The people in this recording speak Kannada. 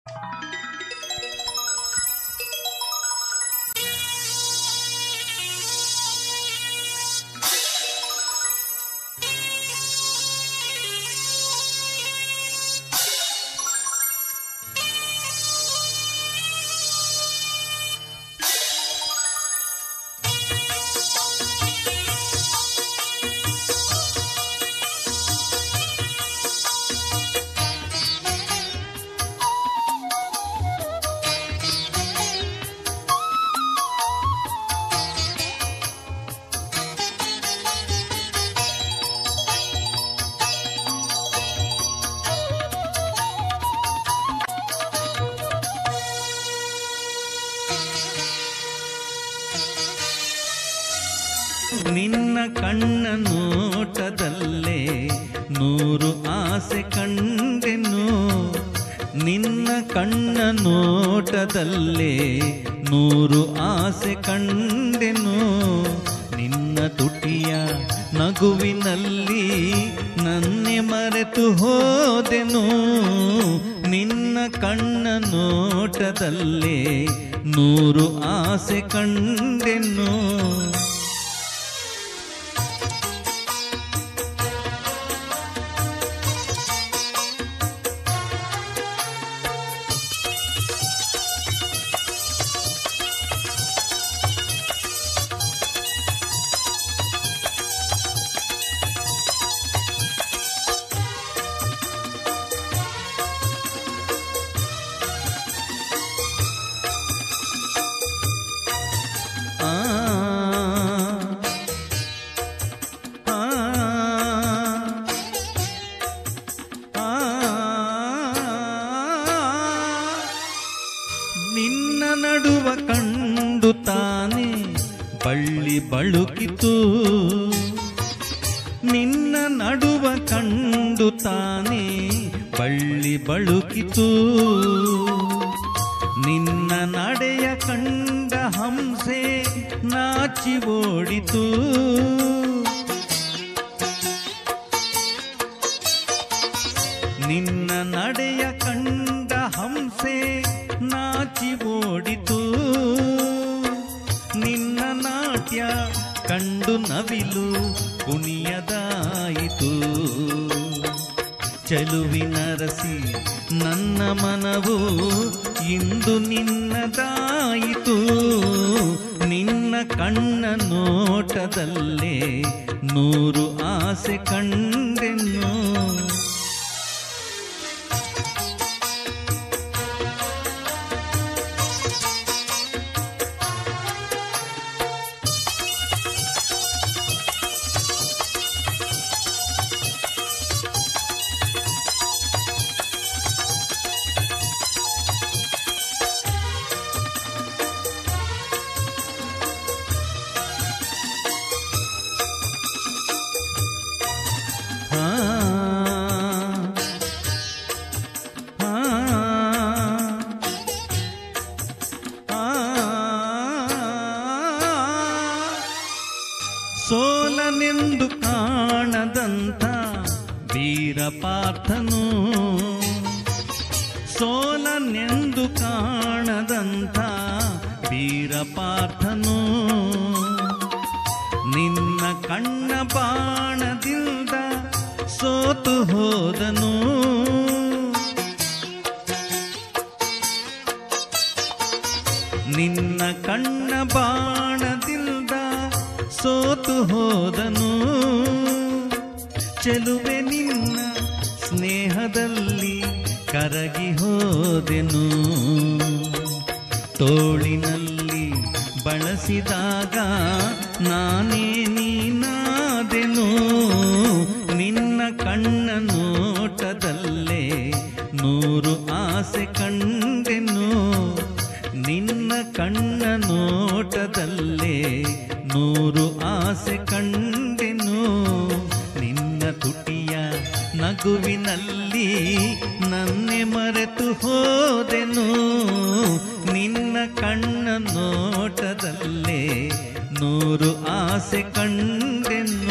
ನಿನ್ನ ಕಣ್ಣ ನೋಟದಲ್ಲೇ ನೂರು ಆಸೆ ಕಂಡೆನು ನಿನ್ನ ಕಣ್ಣ ನೋಟದಲ್ಲೇ ನೂರು ಆಸೆ ಕಂಡೆನು ನಿನ್ನ ತುಟಿಯ ನಗುವಿನಲ್ಲಿ ನನ್ನೆ ಮರೆತು ಹೋದೆನು ನಿನ್ನ ಕಣ್ಣ ನೋಟದಲ್ಲೇ ನೂರು ಆಸೆ ಕಂಡೆನು ಆ ಆ ಆ ನಿನ್ನ ನಡುವ ಕಂಡು ತಾನೆ ಬಳ್ಳಿ ಬಳುಕಿತು ನಿನ್ನ ನಡುವ ಕಂಡು ತಾನೆ ಬಳ್ಳಿ ಬಳುಕಿತು ನಿನ್ನ ನಡೆಯ ಕಂಡ ಹಂಸೆ ನಾಚಿ ಓಡಿತು ನಿನ್ನ ನಡೆಯ ಕಂಡ ಹಂಸೆ ನಾಚಿ ಓಡಿತು ನಿನ್ನ ನಾಟ್ಯ ಕಂಡು ನವಿಲು ಕುಣಿಯದಾಯಿತು ಚಲುವಿನರಸಿ ನನ್ನ ಮನವು ಇಂದು ನಿನ್ನದಾಯಿತು ನಿನ್ನ ಕಣ್ಣ ನೋಟದಲ್ಲೇ ನೂರು ಆಸೆ ಕಂಡೆನು ಆ ಆ ಆ ಸೋಲನೆಂದು ಕಾಣದಂತ ವೀರಪಾರ್ಥನು ಸೋಲನೆಂದು ಕಾಣದಂತ ವೀರಪಾರ್ಥನು ನಿನ್ನ ಕಣ್ಣ ಬಾಣದಿಂದ ಸೋತು ಹೋದನು ನಿನ್ನ ಕಣ್ಣ ಬಾಣದಿಂದ ಸೋತು ಹೋದನು ಚೆಲುವೆ ನಿನ್ನ ಸ್ನೇಹದಲ್ಲಿ ಕರಗಿ ಹೋದೆನು ತೋಳಿನಲ್ಲಿ ಬಳಸಿದಾಗ ನಾನೇ ನೀನಾದೆನು ನಿನ್ನ ಕಣ್ಣ ನೋಟದಲ್ಲೇ ನೂರು ಆಸೆ ಕಂಡೆನು ನಿನ್ನ ಕಣ್ಣ ನೋಟದಲ್ಲೇ ನೂರು ಆಸೆ ಕಂಡೆನು ನಿನ್ನ ತುಟಿಯ ನಗುವಿನಲ್ಲಿ ನನ್ನೆ ಮರೆತು ಹೋದೆನು ನಿನ್ನ ಕಣ್ಣ ನೋಟದಲ್ಲೇ ನೂರು ಆಸೆ ಕಂಡೆನು